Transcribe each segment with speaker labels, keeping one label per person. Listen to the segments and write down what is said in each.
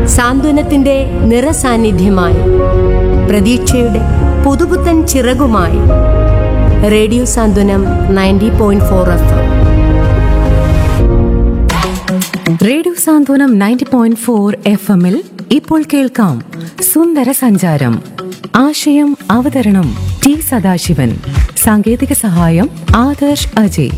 Speaker 1: സാന്ത്വനത്തിന്റെ നിറസാന്നിധ്യമായി പ്രതീക്ഷയുടെ പുതുപുത്തൻ ചിറകുമായി radio Santhwanam ninety point four F
Speaker 2: radio Santhwanam ninety point four F എമ്മിൽ ഇപ്പോൾ കേൾക്കാം സുന്ദര സഞ്ചാരം ആശയം അവതരണം ടി സദാശിവൻ സാങ്കേതിക സഹായം ആദർശ് അജയ്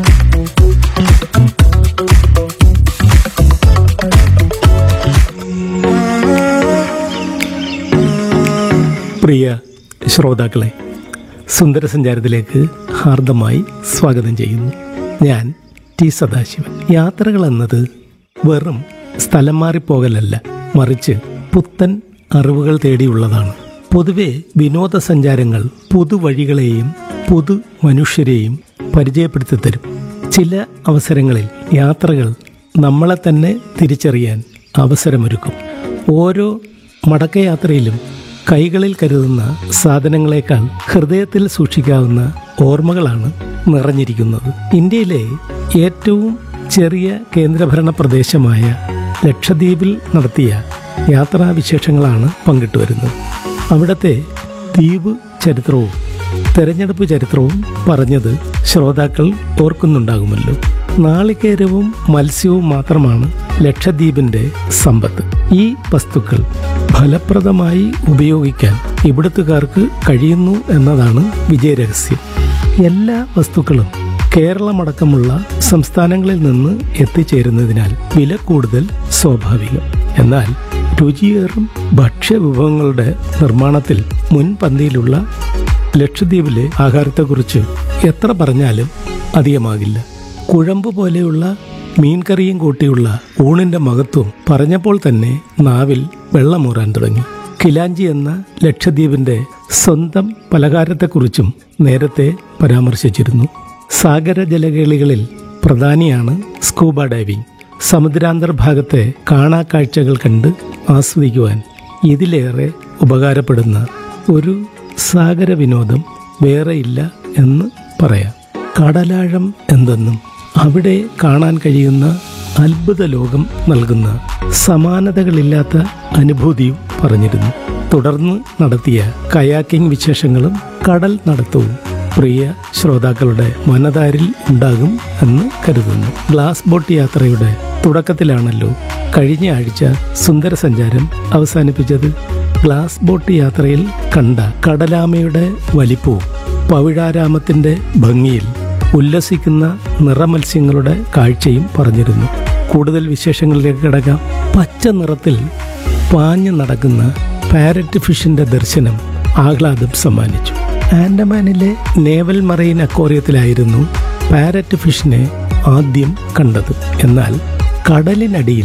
Speaker 3: പ്രിയ ശ്രോതാക്കളെ സുന്ദര സഞ്ചാരത്തിലേക്ക് ഹാർദമായി സ്വാഗതം ചെയ്യുന്നു ഞാൻ ടി സദാശിവൻ യാത്രകൾ എന്നത് വെറും സ്ഥലം മാറിപ്പോകലല്ല മറിച്ച് പുത്തൻ അറിവുകൾ തേടിയുള്ളതാണ് പൊതുവെ വിനോദസഞ്ചാരങ്ങൾ പുതുവഴികളെയും പുതു മനുഷ്യരെയും പരിചയപ്പെടുത്തി തരും ചില അവസരങ്ങളിൽ യാത്രകൾ നമ്മളെ തന്നെ തിരിച്ചറിയാൻ അവസരമൊരുക്കും ഓരോ മടക്കയാത്രയിലും കൈകളിൽ കരുതുന്ന സാധനങ്ങളെക്കാൾ ഹൃദയത്തിൽ സൂക്ഷിക്കാവുന്ന ഓർമ്മകളാണ് നിറഞ്ഞിരിക്കുന്നത് ഇന്ത്യയിലെ ഏറ്റവും ചെറിയ കേന്ദ്രഭരണ പ്രദേശമായ ലക്ഷദ്വീപിൽ നടത്തിയ യാത്രാവിശേഷങ്ങളാണ് പങ്കിട്ടുവരുന്നത് അവിടുത്തെ ദ്വീപ് ചരിത്രവും തെരഞ്ഞെടുപ്പ് ചരിത്രവും പറഞ്ഞത് ശ്രോതാക്കൾ ഓർക്കുന്നുണ്ടാകുമല്ലോ നാളികേരവും മത്സ്യവും മാത്രമാണ് ലക്ഷദ്വീപിന്റെ സമ്പത്ത് ഈ വസ്തുക്കൾ ഫലപ്രദമായി ഉപയോഗിക്കാൻ ഇവിടുത്തുകാർക്ക് കഴിയുന്നു എന്നതാണ് വിജയരഹസ്യം എല്ലാ വസ്തുക്കളും കേരളമടക്കമുള്ള സംസ്ഥാനങ്ങളിൽ നിന്ന് എത്തിച്ചേരുന്നതിനാൽ വില കൂടുതൽ സ്വാഭാവികം എന്നാൽ രുചിയേറും ഭക്ഷ്യവിഭവങ്ങളുടെ നിർമ്മാണത്തിൽ മുൻപന്തിയിലുള്ള ലക്ഷദ്വീപിലെ ആഹാരത്തെക്കുറിച്ച് എത്ര പറഞ്ഞാലും അധികമാകില്ല കുഴമ്പ് പോലെയുള്ള മീൻകറിയും കൂട്ടിയുള്ള ഊണിന്റെ മഹത്വം പറഞ്ഞപ്പോൾ തന്നെ നാവിൽ വെള്ളമൂറാൻ തുടങ്ങി കിലാഞ്ചി എന്ന ലക്ഷദ്വീപിന്റെ സ്വന്തം പലഹാരത്തെക്കുറിച്ചും നേരത്തെ പരാമർശിച്ചിരുന്നു സാഗര ജലകേളികളിൽ പ്രധാനിയാണ് സ്കൂബ ഡൈവിംഗ് സമുദ്രാന്തർഭാഗത്തെ കാണാക്കാഴ്ചകൾ കണ്ട് ആസ്വദിക്കുവാൻ ഇതിലേറെ ഉപകാരപ്പെടുന്ന ഒരു സാഗര വിനോദം വേറെയില്ല എന്ന് പറയാം കടലാഴം എന്തെന്നും അവിടെ കാണാൻ കഴിയുന്ന അത്ഭുത ലോകം നൽകുന്ന സമാനതകളില്ലാത്ത അനുഭൂതിയും പറഞ്ഞിരുന്നു തുടർന്ന് നടത്തിയ കയാക്കിംഗ് വിശേഷങ്ങളും കടൽ നടത്തവും പ്രിയ ശ്രോതാക്കളുടെ മനതാരിൽ ഉണ്ടാകും എന്ന് കരുതുന്നു ഗ്ലാസ് ബോട്ട് യാത്രയുടെ തുടക്കത്തിലാണല്ലോ കഴിഞ്ഞ ആഴ്ച സുന്ദര സഞ്ചാരം അവസാനിപ്പിച്ചത് ഗ്ലാസ് ബോട്ട് യാത്രയിൽ കണ്ട കടലാമയുടെ വലിപ്പവും പവിഴാരാമത്തിന്റെ ഭംഗിയിൽ ഉല്ലസിക്കുന്ന നിറമത്സ്യങ്ങളുടെ കാഴ്ചയും പറഞ്ഞിരുന്നു കൂടുതൽ വിശേഷങ്ങളിലേക്ക് കിടക്കാം പച്ച നിറത്തിൽ പാഞ്ഞു നടക്കുന്ന പാരറ്റ് ഫിഷിന്റെ ദർശനം ആഹ്ലാദം സമ്മാനിച്ചു ആൻഡമാനിലെ നേവൽ മറൈൻ അക്വാറിയത്തിലായിരുന്നു പാരറ്റ് ഫിഷിനെ ആദ്യം കണ്ടത് എന്നാൽ കടലിനടിയിൽ